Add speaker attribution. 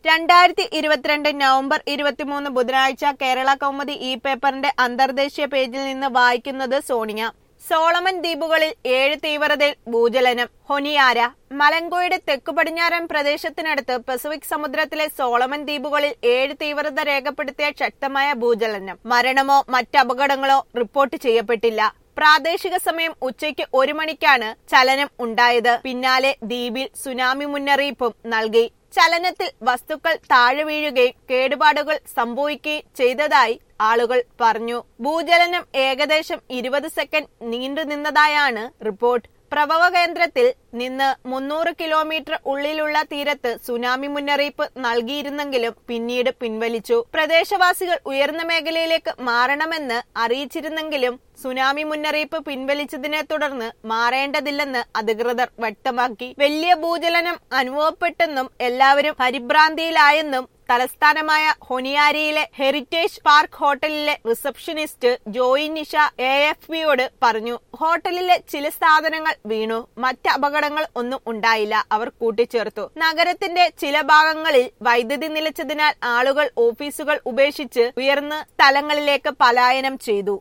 Speaker 1: രണ്ടായിരത്തി ഇരുപത്തിരണ്ട് നവംബർ ഇരുപത്തിമൂന്ന് ബുധനാഴ്ച കേരള കൗമുദി ഇ പേപ്പറിന്റെ അന്തർദേശീയ പേജിൽ നിന്ന് വായിക്കുന്നത് സോണിയ സോളമൻ ദ്വീപുകളിൽ ഏഴ് തീവ്രതയിൽ ഭൂചലനം ഹൊനിയാര മലങ്കോയുടെ തെക്കു പടിഞ്ഞാറൻ പ്രദേശത്തിനടുത്ത് പസഫിക് സമുദ്രത്തിലെ സോളമൻ ദ്വീപുകളിൽ ഏഴ് തീവ്രത രേഖപ്പെടുത്തിയ ശക്തമായ ഭൂചലനം മരണമോ മറ്റ് അപകടങ്ങളോ റിപ്പോർട്ട് ചെയ്യപ്പെട്ടില്ല പ്രാദേശിക സമയം ഉച്ചയ്ക്ക് ഒരു മണിക്കാണ് ചലനം ഉണ്ടായത് പിന്നാലെ ദ്വീപിൽ സുനാമി മുന്നറിയിപ്പും നൽകി ചലനത്തിൽ വസ്തുക്കൾ താഴെ വീഴുകയും കേടുപാടുകൾ സംഭവിക്കുകയും ചെയ്തതായി ആളുകൾ പറഞ്ഞു ഭൂചലനം ഏകദേശം ഇരുപത് സെക്കൻഡ് നീണ്ടുനിന്നതായാണ് റിപ്പോർട്ട് പ്രഭവ കേന്ദ്രത്തിൽ നിന്ന് മുന്നൂറ് കിലോമീറ്റർ ഉള്ളിലുള്ള തീരത്ത് സുനാമി മുന്നറിയിപ്പ് നൽകിയിരുന്നെങ്കിലും പിന്നീട് പിൻവലിച്ചു പ്രദേശവാസികൾ ഉയർന്ന മേഖലയിലേക്ക് മാറണമെന്ന് അറിയിച്ചിരുന്നെങ്കിലും സുനാമി മുന്നറിയിപ്പ് പിൻവലിച്ചതിനെ തുടർന്ന് മാറേണ്ടതില്ലെന്ന് അധികൃതർ വ്യക്തമാക്കി വലിയ ഭൂചലനം അനുഭവപ്പെട്ടെന്നും എല്ലാവരും പരിഭ്രാന്തിയിലായെന്നും തലസ്ഥാനമായ ഹൊനിയാരിയിലെ ഹെറിറ്റേജ് പാർക്ക് ഹോട്ടലിലെ receptionist Joy Nisha A F ബിയോട് പറഞ്ഞു ഹോട്ടലിലെ ചില സാധനങ്ങൾ വീണു മറ്റ് അപകടങ്ങൾ ഒന്നും ഉണ്ടായില്ല അവർ കൂട്ടിച്ചേർത്തു നഗരത്തിന്റെ ചില ഭാഗങ്ങളിൽ വൈദ്യുതി നിലച്ചതിനാൽ ആളുകൾ ഓഫീസുകൾ ഉപേക്ഷിച്ച് ഉയർന്ന സ്ഥലങ്ങളിലേക്ക് പലായനം ചെയ്തു